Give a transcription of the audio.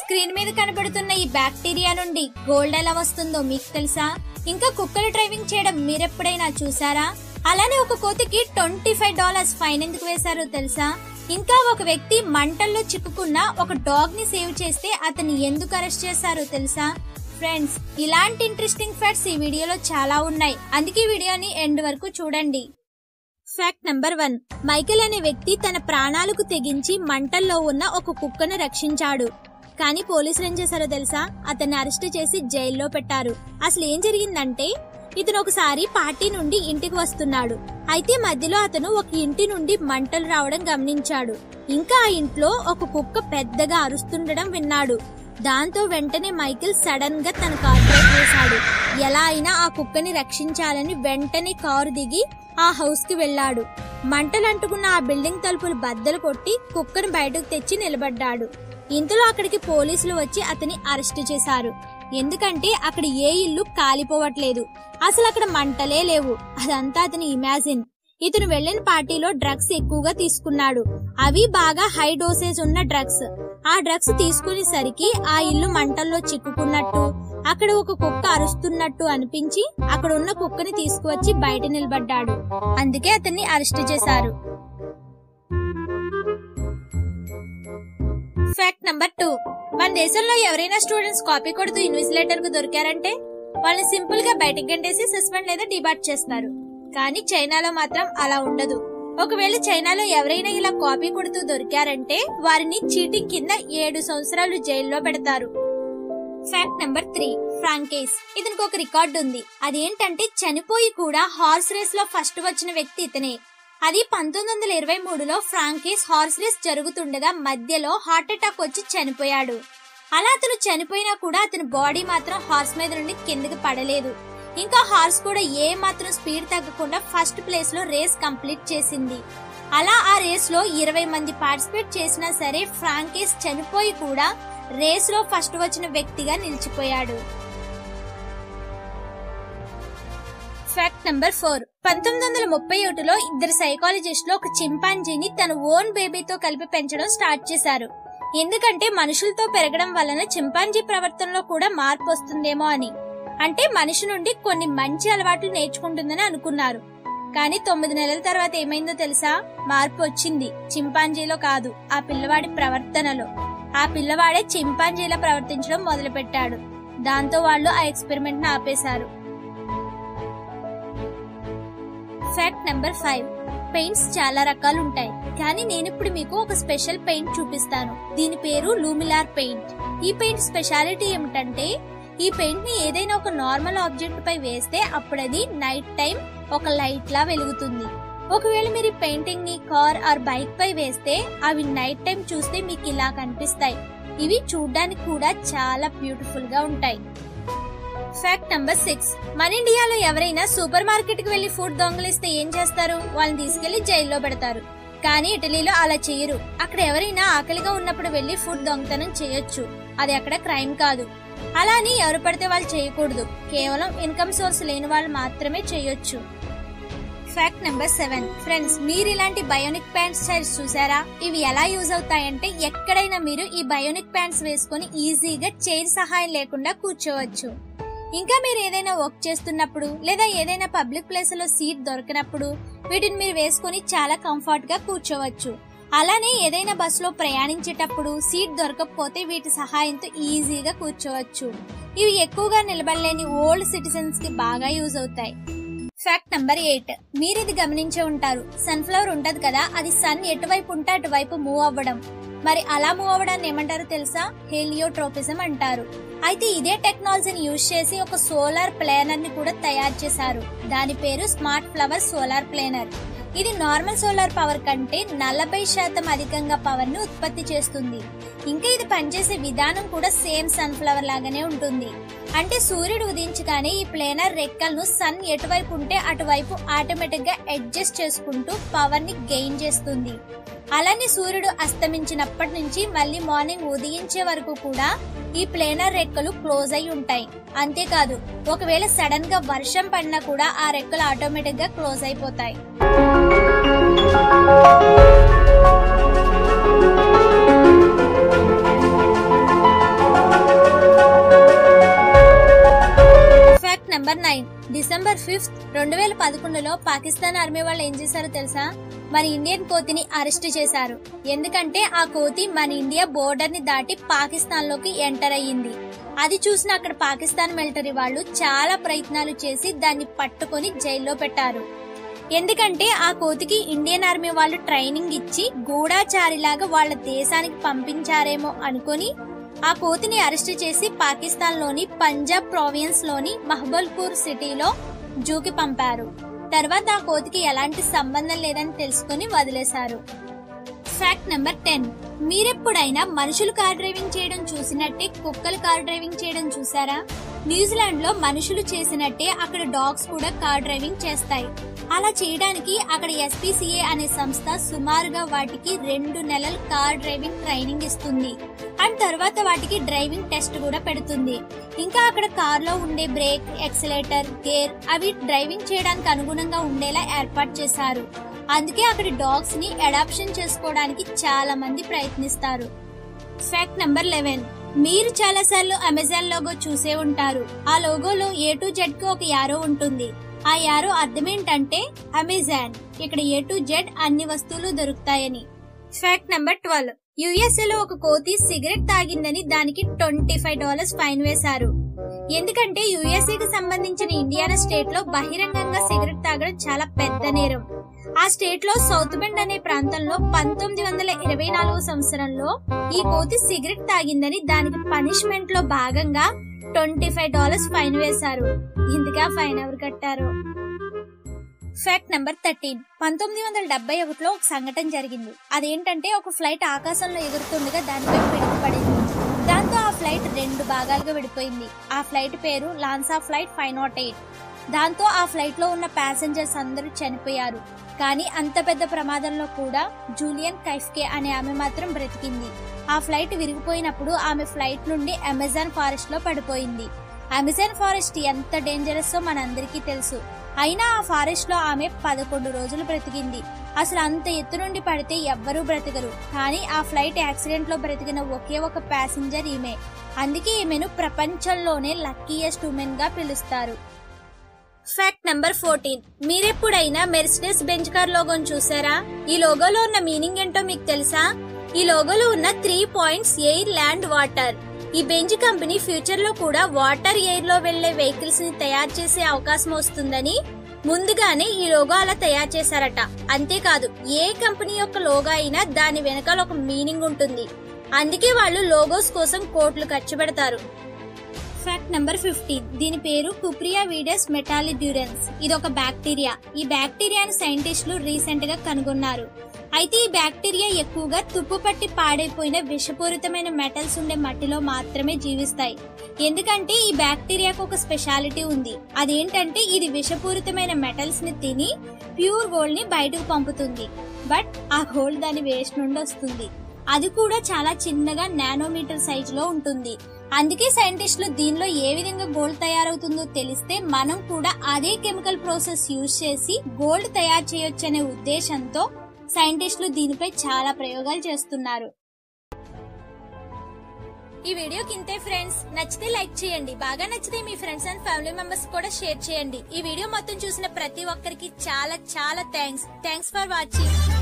screen మీద కనబడుతున్న ఈ బ్యాక్టీరియా నుండి గోల్డ్ ఎలా వస్తుందో మీకు తెలుసా ఇంకా కుక్కలు డ్రైవింగ్ చేయడం మీరెప్పుడైనా చూసారా అలానే ఒక కోతికి ట్వంటీ ఫైవ్ డాలర్స్ ఫైన్ ఎందుకు వేశారో తెలుసా ఇంకా ఒక వ్యక్తి మంటల్లో చిక్కుకున్న ఒక డాగ్ ని సేవ్ చేస్తే అతన్ని ఎందుకు అరెస్ట్ చేశారో తెలుసా ఫ్రెండ్స్ ఇలాంటి ఇంట్రెస్టింగ్ ఫ్యాక్ట్స్ ఈ వీడియోలో చాలా ఉన్నాయి అందుకే ఈ వీడియోని ఎండ్ వరకు చూడండి ఫ్యాక్ట్ నంబర్ వన్ మైకేల్ అనే వ్యక్తి తన ప్రాణాలకు తెగించి మంటల్లో ఉన్న ఒక కుక్కను రక్షించాడు కానీ పోలీసులు ఏం చేశారో తెలుసా అతన్ని అరెస్ట్ చేసి జైల్లో పెట్టారు అసలు ఏం జరిగిందంటే ఇతను ఒకసారి పార్టీ నుండి ఇంటికి వస్తున్నాడు అయితే మధ్యలో అతను ఒక ఇంటి నుండి మంటలు రావడం గమనించాడు ఇంకా ఆ ఇంట్లో ఒక కుక్క పెద్దగా అరుస్తుండడం విన్నాడు దాంతో వెంటనే మైకేల్ సడన్ గా తన కారు బ్రేక్ వేశాడు ఎలా అయినా ఆ కుక్కని రక్షించాలని వెంటనే కారు దిగి ఆ హౌస్ కి వెళ్లాడు మంటలు అంటుకున్న ఆ బిల్డింగ్ తలుపులు బద్దలు కొట్టి కుక్కను బయటకు తెచ్చి నిలబడ్డాడు ఇంతలో అక్కడికి పోలీసులు వచ్చి అతని అరెస్ట్ చేశారు ఎందుకంటే అక్కడ ఏ ఇల్లు కాలిపోవట్లేదు అసలు అక్కడ మంటలే లేవు అదంతా అతని ఇమాజిన్ ఇతను వెళ్లిన పార్టీలో డ్రగ్స్ ఎక్కువగా తీసుకున్నాడు అవి బాగా హై డోసేజ్ ఉన్న డ్రగ్స్ ఆ డ్రగ్స్ తీసుకునేసరికి ఆ ఇల్లు మంటల్లో చిక్కుకున్నట్టు అక్కడ ఒక కుక్క అరుస్తున్నట్టు అనిపించి అక్కడ ఉన్న కుక్కని తీసుకువచ్చి బయట నిలబడ్డాడు అందుకే అతన్ని అరెస్ట్ చేశారు ఫ్యాక్ట్ నంబర్ టూ మన దేశంలో ఎవరైనా స్టూడెంట్స్ కాపీ కొడుతూ ఇన్విజిలేటర్ కు దొరికారంటే వాళ్ళని సింపుల్ గా బయటికి గంటేసి సస్పెండ్ లేదా డిబార్ట్ చేస్తారు కానీ చైనాలో మాత్రం అలా ఉండదు ఒకవేళ చైనాలో ఎవరైనా ఇలా కాపీ కొడుతూ దొరికారంటే వారిని చీటింగ్ కింద ఏడు సంవత్సరాలు జైల్లో పెడతారు ఫ్యాక్ట్ నెంబర్ త్రీ ఫ్రాంకేస్ ఇతనికి ఒక రికార్డు ఉంది అదేంటంటే చనిపోయి కూడా హార్స్ రేస్ లో ఫస్ట్ వచ్చిన వ్యక్తి ఇతనే అది పంతొమ్మిది వందల ఇరవై మూడులో ఫ్రాంకేస్ హార్స్ రేస్ జరుగుతుండగా మధ్యలో హార్ట్ అటాక్ వచ్చి చనిపోయాడు అలా అతను చనిపోయినా కూడా అతని బాడీ మాత్రం హార్స్ మీద నుండి కిందకి పడలేదు ఇంకా హార్స్ కూడా ఏ మాత్రం స్పీడ్ తగ్గకుండా ఫస్ట్ ప్లేస్ లో రేస్ కంప్లీట్ చేసింది అలా ఆ రేస్ లో ఇరవై మంది పార్టిసిపేట్ చేసినా సరే ఫ్రాంకేస్ చనిపోయి కూడా రేస్ లో ఫస్ట్ వచ్చిన వ్యక్తిగా నిలిచిపోయాడు ఫ్యాక్ట్ నెంబర్ ఫోర్ పంతొమ్మిది వందల ముప్పై ఒకటిలో ఇద్దరు సైకాలజిస్టులు ఒక చింపాంజీని తన ఓన్ బేబీతో కలిపి పెంచడం స్టార్ట్ చేశారు ఎందుకంటే మనుషులతో పెరగడం వలన చింపాంజీ ప్రవర్తనలో కూడా మార్పు వస్తుందేమో అని అంటే మనిషి నుండి కొన్ని మంచి అలవాట్లు నేర్చుకుంటుందని అనుకున్నారు కానీ తొమ్మిది నెలల తర్వాత ఏమైందో తెలుసా మార్పు వచ్చింది చింపాంజీలో కాదు ఆ పిల్లవాడి ప్రవర్తనలో ఆ పిల్లవాడే చింపాంజీలా ప్రవర్తించడం మొదలుపెట్టాడు దాంతో వాళ్ళు ఆ ఎక్స్పెరిమెంట్ ను ఆపేశారు ఫ్యాక్ట్ నెంబర్ ఫైవ్ పెయింట్స్ చాలా రకాలు ఉంటాయి కానీ నేను ఇప్పుడు మీకు ఒక స్పెషల్ పెయింట్ చూపిస్తాను దీని పేరు లూమిలార్ పెయింట్ ఈ పెయింట్ స్పెషాలిటీ ఏమిటంటే ఈ పెయింట్ ని ఏదైనా ఒక నార్మల్ ఆబ్జెక్ట్ పై వేస్తే అప్పుడు అది నైట్ టైం ఒక లైట్ లా వెలుగుతుంది ఒకవేళ మీరు ఈ పెయింటింగ్ ని కార్ ఆర్ బైక్ పై వేస్తే అవి నైట్ టైం చూస్తే మీకు ఇలా కనిపిస్తాయి ఇవి చూడ్డానికి కూడా చాలా బ్యూటిఫుల్ గా ఉంటాయి ఫ్యాక్ట్ నంబర్ సిక్స్ మన ఇండియాలో ఎవరైనా సూపర్ మార్కెట్ కి వెళ్లి ఫుడ్ దొంగలిస్తే ఏం చేస్తారు వాళ్ళని తీసుకెళ్లి జైల్లో పెడతారు కానీ ఇటలీలో అలా చేయరు అక్కడ ఎవరైనా ఆకలిగా ఉన్నప్పుడు వెళ్లి ఫుడ్ దొంగతనం చేయొచ్చు అది అక్కడ క్రైమ్ కాదు అలా అని ఎవరు పడితే వాళ్ళు చేయకూడదు కేవలం ఇన్కమ్ సోర్స్ లేని వాళ్ళు మాత్రమే చేయొచ్చు ఫ్యాక్ట్ నెంబర్ సెవెన్ ఫ్రెండ్స్ మీరు ఇలాంటి బయోనిక్ ప్యాంట్స్ స్టైల్స్ చూసారా ఇవి ఎలా యూజ్ అవుతాయంటే ఎక్కడైనా మీరు ఈ బయోనిక్ ప్యాంట్స్ వేసుకొని ఈజీగా చైర్ సహాయం లేకుండా కూర్చోవచ్చు ఇంకా మీరు ఏదైనా వర్క్ చేస్తున్నప్పుడు లేదా ఏదైనా పబ్లిక్ ప్లేస్ లో సీట్ దొరికినప్పుడు వీటిని మీరు వేసుకొని చాలా కంఫర్ట్ గా కూర్చోవచ్చు అలానే ఏదైనా బస్సులో ప్రయాణించేటప్పుడు సీట్ దొరకకపోతే వీటి సహాయంతో ఈజీగా కూర్చోవచ్చు ఇవి ఎక్కువగా నిలబడలేని ఓల్డ్ సిటిజన్స్ కి బాగా యూజ్ అవుతాయి ఫ్యాక్ట్ నంబర్ ఎయిట్ మీరు ఇది గమనించే ఉంటారు సన్ఫ్లవర్ ఉంటది కదా అది సన్ ఎటువైపు ఉంటే అటువైపు మూవ్ అవ్వడం మరి అలా మూవ్ అవ్వడాన్ని ఏమంటారు తెలుసా హెలియోట్రోపిజం అంటారు అయితే ఇదే టెక్నాలజీని యూజ్ చేసి ఒక సోలార్ ప్లేనర్ ని కూడా తయారు చేశారు దాని పేరు స్మార్ట్ ఫ్లవర్ సోలార్ ప్లేనర్ ఇది నార్మల్ సోలార్ పవర్ కంటే నలభై శాతం అధికంగా పవర్ ని ఉత్పత్తి చేస్తుంది ఇంకా ఇది పనిచేసే విధానం కూడా సేమ్ సన్ఫ్లవర్ లాగానే ఉంటుంది అంటే సూర్యుడు ఉదయించగానే ఈ ప్లేనర్ రెక్కలను సన్ ఎటువైపు ఉంటే అటువైపు ఆటోమేటిక్ గా అడ్జస్ట్ చేసుకుంటూ పవర్ ని గెయిన్ చేస్తుంది అలానే సూర్యుడు అస్తమించినప్పటి నుంచి మళ్ళీ మార్నింగ్ ఉదయించే వరకు కూడా ఈ ప్లేనర్ రెక్కలు క్లోజ్ అయి ఉంటాయి అంతేకాదు ఒకవేళ సడన్ గా వర్షం పడినా కూడా ఆ రెక్కలు ఆటోమేటిక్ గా క్లోజ్ అయిపోతాయి డిసెంబర్ ఫిఫ్త్ రెండు వేల పదకొండులో పాకిస్తాన్ ఆర్మీ వాళ్ళు ఏం చేశారో తెలుసా మన ఇండియన్ కోతిని అరెస్ట్ చేశారు ఎందుకంటే ఆ కోతి మన ఇండియా బోర్డర్ ని దాటి పాకిస్తాన్ లోకి ఎంటర్ అయ్యింది అది చూసిన అక్కడ పాకిస్తాన్ మిలిటరీ వాళ్ళు చాలా ప్రయత్నాలు చేసి దాన్ని పట్టుకొని జైల్లో పెట్టారు ఎందుకంటే ఆ కోతికి ఇండియన్ ఆర్మీ వాళ్ళు ట్రైనింగ్ ఇచ్చి గూఢాచారిలాగా వాళ్ళ దేశానికి పంపించారేమో అనుకొని ఆ కోతిని అరెస్ట్ చేసి పాకిస్తాన్ లోని పంజాబ్ ప్రావిన్స్ లోని మహబల్పూర్ సిటీలో జూకి పంపారు తర్వాత ఆ కోతికి ఎలాంటి సంబంధం లేదని తెలుసుకుని వదిలేశారు ఫ్యాక్ట్ నెంబర్ టెన్ మీరెప్పుడైనా మనుషులు కార్ డ్రైవింగ్ చేయడం చూసినట్టే కుక్కలు కార్ డ్రైవింగ్ చేయడం చూసారా న్యూజిలాండ్ లో మనుషులు చేసినట్టే అక్కడ డాగ్స్ కూడా కార్ డ్రైవింగ్ చేస్తాయి అలా చేయడానికి అక్కడ ఎస్పీసీఏ అనే సంస్థ సుమారుగా వాటికి రెండు నెలలు కార్ డ్రైవింగ్ ట్రైనింగ్ ఇస్తుంది అండ్ తర్వాత వాటికి డ్రైవింగ్ టెస్ట్ కూడా పెడుతుంది ఇంకా అక్కడ కార్ లో ఉండే బ్రేక్ ఎక్సలేటర్ గేర్ అవి డ్రైవింగ్ చేయడానికి అనుగుణంగా ఉండేలా ఏర్పాటు చేశారు అందుకే అక్కడి డాగ్స్ ని అడాప్షన్ చేసుకోవడానికి చాలా మంది ప్రయత్నిస్తారు ఫ్యాక్ట్ నంబర్ లెవెన్ మీరు చాలా సార్లు అమెజాన్ లోగో చూసే ఉంటారు ఆ లోగోలో ఏ టు జెడ్ కి ఒక యారో ఉంటుంది ఆ యారో అర్థం ఏంటంటే అమెజాన్ ఇక్కడ ఏ టు జెడ్ అన్ని వస్తువులు దొరుకుతాయని ఫ్యాక్ట్ నంబర్ ట్వెల్వ్ యుఎస్ఏ లో ఒక కోతి సిగరెట్ తాగిందని దానికి ట్వంటీ ఫైవ్ డాలర్స్ ఫైన్ వేశారు ఎందుకంటే యుఎస్ఏ కి సంబంధించిన ఇండియానా స్టేట్ లో బహిరంగంగా సిగరెట్ తాగడం చాలా పెద్ద నేరం ఆ స్టేట్ లో సౌత్ బెండ్ అనే ప్రాంతంలో పంతొమ్మిది వందల ఇరవై నాలుగు సంవత్సరంలో ఈ కోతి సిగరెట్ తాగిందని దానికి పనిష్మెంట్ లో భాగంగా ట్వంటీ ఫైవ్ డాలర్స్ ఫైన్ వేశారు ఇందుగా ఫైన్ ఎవరు కట్టారు ఫ్యాక్ట్ నెంబర్ థర్టీన్ పంతొమ్మిది వందల డెబ్బై ఒకటిలో ఒక సంఘటన జరిగింది అదేంటంటే ఒక ఫ్లైట్ ఆకాశంలో ఎగురుతుండగా దానిపై పిడుగుపడింది దాంతో ఆ ఫ్లైట్ రెండు భాగాలుగా విడిపోయింది ఆ ఫ్లైట్ పేరు లాన్సా ఫ్లైట్ ఫైవ్ నాట్ ఎయిట్ దాంతో ఆ ఫ్లైట్ లో ఉన్న ప్యాసింజర్స్ అందరూ చనిపోయారు కానీ అంత పెద్ద ప్రమాదంలో కూడా జూలియన్ కైఫ్కే అనే ఆమె మాత్రం బ్రతికింది ఆ ఫ్లైట్ విరిగిపోయినప్పుడు ఆమె ఫ్లైట్ నుండి అమెజాన్ ఫారెస్ట్ లో పడిపోయింది అమెజాన్ ఫారెస్ట్ ఎంత డేంజరస్ మనందరికీ తెలుసు అయినా ఆ ఫారెస్ట్ లో ఆమె పదకొండు రోజులు బ్రతికింది అసలు అంత ఎత్తు నుండి పడితే ఎవ్వరూ బ్రతకరు కానీ ఆ ఫ్లైట్ యాక్సిడెంట్ లో బ్రతికిన ఒకే ఒక ప్యాసింజర్ ఈమె అందుకే ఈమెను ప్రపంచంలోనే లక్కీయెస్ట్ ఉమెన్ గా పిలుస్తారు ఫ్యాక్ట్ నెంబర్ ఫోర్టీన్ మీరెప్పుడైనా మెర్సిడెస్ బెంచ్ కార్ లోగోని చూసారా ఈ లోగోలో ఉన్న మీనింగ్ ఏంటో మీకు తెలుసా ఈ లోగోలో ఉన్న three points air land water ఈ బెంచ్ కంపెనీ ఫ్యూచర్ లో కూడా వాటర్ ఎయిర్ లో వెళ్లే వెహికల్స్ ని తయారు చేసే అవకాశం వస్తుందని ముందుగానే ఈ లోగో అలా తయారు చేశారట అంతేకాదు ఏ కంపెనీ యొక్క లోగో అయినా దాని వెనకాల ఒక మీనింగ్ ఉంటుంది అందుకే వాళ్ళు లోగోస్ కోసం కోట్లు ఖర్చు పెడతారు ఫ్యాక్ట్ నెంబర్ ఫిఫ్టీన్ దీని పేరు కుప్రియా వీడస్ మెటాలిడ్యూరెన్స్ ఇది ఒక బ్యాక్టీరియా ఈ బ్యాక్టీరియాను సైంటిస్టులు రీసెంట్ గా కనుగొన్నారు అయితే ఈ బ్యాక్టీరియా ఎక్కువగా తుప్పు పట్టి పాడైపోయిన విషపూరితమైన మెటల్స్ ఉండే మట్టిలో మాత్రమే జీవిస్తాయి ఎందుకంటే ఈ బ్యాక్టీరియాకు ఒక స్పెషాలిటీ ఉంది అదేంటంటే ఇది విషపూరితమైన మెటల్స్ ని తిని ప్యూర్ గోల్డ్ ని బయటకు పంపుతుంది బట్ ఆ గోల్డ్ దాని వేస్ట్ నుండి వస్తుంది అది కూడా చాలా చిన్నగా నానోమీటర్ సైజ్ లో ఉంటుంది అందుకే సైంటిస్టులు దీనిలో ఏ విధంగా గోల్డ్ తయారవుతుందో తెలిస్తే మనం కూడా అదే కెమికల్ ప్రాసెస్ యూజ్ చేసి గోల్డ్ తయారు చేయొచ్చనే ఉద్దేశంతో సైంటిస్టులు దీనిపై చాలా ప్రయోగాలు చేస్తున్నారు ఈ వీడియోకి ఇంతే ఫ్రెండ్స్ నచ్చితే లైక్ చేయండి బాగా నచ్చితే మీ ఫ్రెండ్స్ అండ్ ఫ్యామిలీ మెంబర్స్ కూడా షేర్ చేయండి ఈ వీడియో మొత్తం చూసిన ప్రతి ఒక్కరికి చాలా చాలా థ్యాంక్స్ థ్యాంక్స్ ఫర్ వాచింగ్